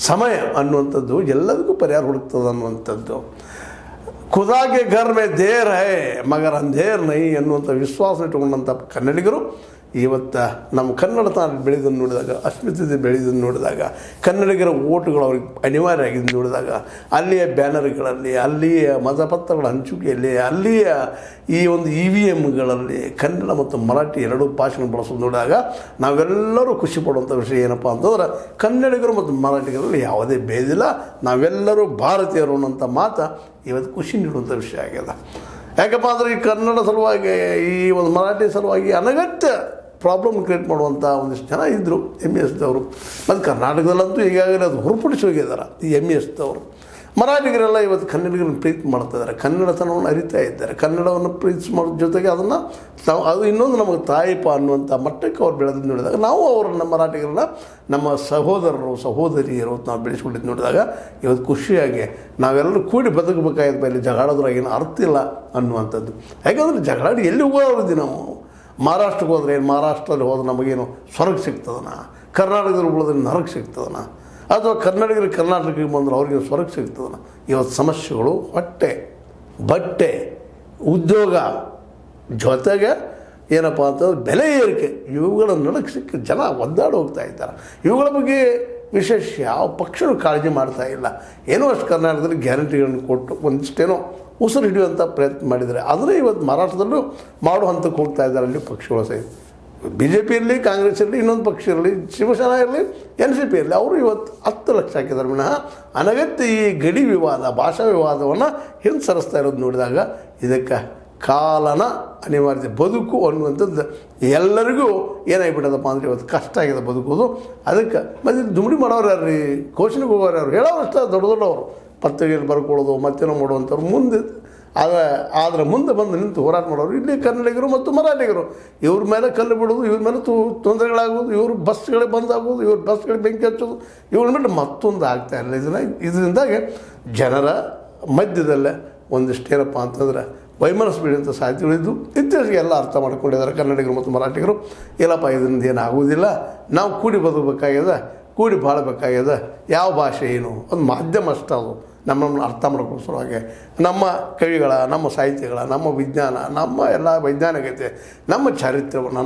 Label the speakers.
Speaker 1: ಸಮಯ ಅನ್ನುವಂಥದ್ದು ಎಲ್ಲದಕ್ಕೂ ಪರಿಹಾರ ಹುಡುಕ್ತದೆ ಅನ್ನುವಂಥದ್ದು ಖುದಾಗೆ ಘರ್ ಮೇ ದೇರ್ ಹೈ ಮಗರ್ ಅಂಧೇರ್ ನೈ ಅನ್ನುವಂಥ ವಿಶ್ವಾಸ ಇಟ್ಟುಕೊಂಡಂಥ ಕನ್ನಡಿಗರು ಇವತ್ತು ನಮ್ಮ ಕನ್ನಡ ತಾನು ಬೆಳೆದನ್ನು ನೋಡಿದಾಗ ಅಸ್ಮಿತೆ ಬೆಳೆದನ್ನು ನೋಡಿದಾಗ ಕನ್ನಡಿಗರ ಓಟುಗಳು ಅವ್ರಿಗೆ ಅನಿವಾರ್ಯ ಆಗಿದ್ದು ನೋಡಿದಾಗ ಅಲ್ಲಿಯ ಬ್ಯಾನರ್ಗಳಲ್ಲಿ ಅಲ್ಲಿಯ ಮತಪತ್ರಗಳ ಹಂಚಿಕೆಯಲ್ಲಿ ಅಲ್ಲಿಯ ಈ ಒಂದು ಇ ವಿ ಎಮ್ಗಳಲ್ಲಿ ಕನ್ನಡ ಮತ್ತು ಮರಾಠಿ ಎರಡೂ ಭಾಷೆಗಳನ್ನು ಬಳಸೋದು ನೋಡಿದಾಗ ನಾವೆಲ್ಲರೂ ಖುಷಿ ಪಡುವಂಥ ವಿಷಯ ಏನಪ್ಪ ಅಂತಂದ್ರೆ ಕನ್ನಡಿಗರು ಮತ್ತು ಮರಾಠಿಗರಲ್ಲಿ ಯಾವುದೇ ಭೇದಿಲ್ಲ ನಾವೆಲ್ಲರೂ ಭಾರತೀಯರು ಅನ್ನೋಂಥ ಮಾತು ಇವತ್ತು ಖುಷಿ ನೀಡುವಂಥ ವಿಷಯ ಆಗ್ಯದ ಯಾಕಪ್ಪ ಅಂದರೆ ಈ ಕನ್ನಡ ಸಲುವಾಗಿ ಈ ಒಂದು ಮರಾಠಿ ಸಲುವಾಗಿ ಅನಗತ್ಯ ಪ್ರಾಬ್ಲಮ್ ಕ್ರಿಯೇಟ್ ಮಾಡುವಂಥ ಒಂದಿಷ್ಟು ಜನ ಇದ್ದರು ಎಮ್ ಇ ಎಸ್ದವರು ಮತ್ತು ಕರ್ನಾಟಕದಲ್ಲಂತೂ ಈಗಾಗಲೇ ಅದು ಹೊರಪಡಿಸಿ ಹೋಗಿದ್ದಾರೆ ಈ ಎಮ್ ಇ ಎಸ್ದವರು ಮರಾಠಿಗರೆಲ್ಲ ಇವತ್ತು ಕನ್ನಡಿಗರನ್ನು ಪ್ರೀತಿ ಮಾಡ್ತಾ ಇದ್ದಾರೆ ಕನ್ನಡತನವನ್ನು ಅರಿತಾ ಇದ್ದಾರೆ ಕನ್ನಡವನ್ನು ಪ್ರೀತಿ ಮಾಡೋ ಜೊತೆಗೆ ಅದನ್ನು ತಾವು ಅದು ಇನ್ನೊಂದು ನಮಗೆ ತಾಯಿಪ ಅನ್ನುವಂಥ ಮಟ್ಟಕ್ಕೆ ಅವ್ರು ಬೆಳೆದು ನೋಡಿದಾಗ ನಾವು ಅವರನ್ನು ಮರಾಠಿಗರನ್ನ ನಮ್ಮ ಸಹೋದರರು ಸಹೋದರಿಯರು ಅಂತ ನಾವು ಬೆಳೆಸ್ಕೊಂಡಿದ್ದು ನೋಡಿದಾಗ ಇವತ್ತು ಖುಷಿಯಾಗಿ ನಾವೆಲ್ಲರೂ ಕೂಡಿ ಬದುಕಬೇಕಾದ ಮೇಲೆ ಜಗಳದ್ರಾಗ ಏನು ಅರ್ಥ ಇಲ್ಲ ಅನ್ನುವಂಥದ್ದು ಯಾಕಂದರೆ ಜಗಳಾಡಿ ಎಲ್ಲಿ ಹೋಗೋದಿದ್ದೀವಿ ನಾವು ಮಹಾರಾಷ್ಟ್ರಕ್ಕೆ ಹೋದ್ರೆ ಏನು ಮಹಾರಾಷ್ಟ್ರದಲ್ಲಿ ಹೋದ್ರೆ ನಮಗೇನು ಸ್ವರ್ಗ ಸಿಗ್ತದನ ಕರ್ನಾಟಕದಲ್ಲಿ ಉಳಿದ್ರೆ ನರಕ ಸಿಗ್ತದನ ಅಥವಾ ಕನ್ನಡಿಗರಿಗೆ ಕರ್ನಾಟಕಕ್ಕೆ ಬಂದ್ರೆ ಅವ್ರಿಗೆ ಸ್ವರ್ಗ ಸಿಗ್ತದನ ಇವತ್ತು ಸಮಸ್ಯೆಗಳು ಹೊಟ್ಟೆ ಬಟ್ಟೆ ಉದ್ಯೋಗ ಜೊತೆಗೆ ಏನಪ್ಪ ಅಂತಂದ್ರೆ ಬೆಲೆ ಏರಿಕೆ ಇವುಗಳ ನಡಕ್ಕೆ ಸಿಕ್ಕ ಜನ ಒದ್ದಾಡಿ ಹೋಗ್ತಾ ಇದ್ದಾರೆ ಇವುಗಳ ಬಗ್ಗೆ ವಿಶೇಷ ಯಾವ ಪಕ್ಷನೂ ಕಾಳಜಿ ಮಾಡ್ತಾ ಇಲ್ಲ ಏನೋ ಅಷ್ಟು ಕರ್ನಾಟಕದಲ್ಲಿ ಗ್ಯಾರಂಟಿಗಳನ್ನು ಕೊಟ್ಟು ಒಂದಿಷ್ಟೇನೋ ಉಸಿರು ಹಿಡಿಯುವಂಥ ಪ್ರಯತ್ನ ಮಾಡಿದ್ದಾರೆ ಆದರೆ ಇವತ್ತು ಮಹಾರಾಷ್ಟ್ರದಲ್ಲೂ ಮಾಡೋ ಹಂತಕ್ಕೆ ಹೋಗ್ತಾ ಇದ್ದಾರೆ ಅಲ್ಲಿ ಪಕ್ಷಗಳು ಸಹಿತ ಬಿ ಜೆ ಪಿ ಇರಲಿ ಕಾಂಗ್ರೆಸ್ ಇರಲಿ ಇನ್ನೊಂದು ಪಕ್ಷ ಇರಲಿ ಶಿವಸೇನಾ ಇರಲಿ ಎನ್ ಸಿ ಪಿ ಇರಲಿ ಅವರು ಇವತ್ತು ಹತ್ತು ಲಕ್ಷ ಹಾಕಿದ್ದಾರೆ ವಿನಃ ಅನಗತ್ಯ ಈ ಗಡಿ ವಿವಾದ ಭಾಷಾ ವಿವಾದವನ್ನು ಹಿಂಸರಿಸ್ತಾ ಇರೋದು ನೋಡಿದಾಗ ಇದಕ್ಕೆ ಕಾಲನ ಅನಿವಾರ್ಯ ಬದುಕು ಅನ್ನುವಂಥದ್ದು ಎಲ್ಲರಿಗೂ ಏನಾಗ್ಬಿಟ್ಟದಪ್ಪ ಅಂದರೆ ಇವತ್ತು ಕಷ್ಟ ಆಗಿದೆ ಬದುಕೋದು ಅದಕ್ಕೆ ಮತ್ತು ದುಮ್ಡಿ ಮಾಡೋರು ಯಾರು ರೀ ಕೋಚಿಂಗ್ ಹೋಗೋರು ಯಾರು ಹೇಳೋರು ಅಷ್ಟೇ ದೊಡ್ಡ ದೊಡ್ಡವರು ಪತ್ರಿಕೆಯಲ್ಲಿ ಬರ್ಕೊಳ್ಳೋದು ಮತ್ತೇನೋ ಮಾಡುವಂಥವ್ರು ಮುಂದೆ ಆದರೆ ಆದರೆ ಮುಂದೆ ಬಂದು ನಿಂತು ಹೋರಾಟ ಮಾಡೋರು ಇಲ್ಲಿ ಕನ್ನಡಿಗರು ಮತ್ತು ಮರಾಠಿಗರು ಇವ್ರ ಮೇಲೆ ಕಲ್ಲು ಬಿಡೋದು ಇವ್ರ ಮೇಲೆ ತು ತೊಂದರೆಗಳಾಗೋದು ಇವ್ರ ಬಸ್ಗಳಿಗೆ ಬಂದಾಗೋದು ಇವ್ರ ಬಸ್ಗಳಿಗೆ ಬೆಂಕಿ ಹಚ್ಚೋದು ಇವ್ರ ಮೇಲೆ ಮತ್ತೊಂದು ಆಗ್ತಾ ಇಲ್ಲ ಇದನ್ನ ಇದರಿಂದಾಗಿ ಜನರ ಮಧ್ಯದಲ್ಲೇ ಒಂದಿಷ್ಟು ಏನಪ್ಪ ಅಂತಂದ್ರೆ ವೈಮನಸ್ ಬೀಳುವಂಥ ಸಾಧ್ಯತೆಗಳಿದ್ದು ಇತ್ತೀಚೆಗೆ ಎಲ್ಲ ಅರ್ಥ ಮಾಡ್ಕೊಂಡಿದ್ದಾರೆ ಕನ್ನಡಿಗರು ಮತ್ತು ಮರಾಠಿಗರು ಇಲ್ಲಪ್ಪ ಇದರಿಂದ ಏನಾಗುವುದಿಲ್ಲ ನಾವು ಕೂಡಿ ಬದುಕಬೇಕಾಗ್ಯದ ಕೂಡಿ ಬಾಳಬೇಕಾಗ್ಯದ ಯಾವ ಭಾಷೆ ಏನು ಒಂದು ಮಾಧ್ಯಮ ಅಷ್ಟೇ ಅದು ನಮ್ಮನ್ನು ಅರ್ಥ ಮಾಡ್ಕೊಳ್ಳೋ ಸಲುವಾಗಿ ನಮ್ಮ ಕವಿಗಳ ನಮ್ಮ ಸಾಹಿತ್ಯಗಳ ನಮ್ಮ ವಿಜ್ಞಾನ ನಮ್ಮ ಎಲ್ಲ ವೈಜ್ಞಾನಿಕತೆ ನಮ್ಮ ಚಾರಿತ್ರ್ಯವನ್ನು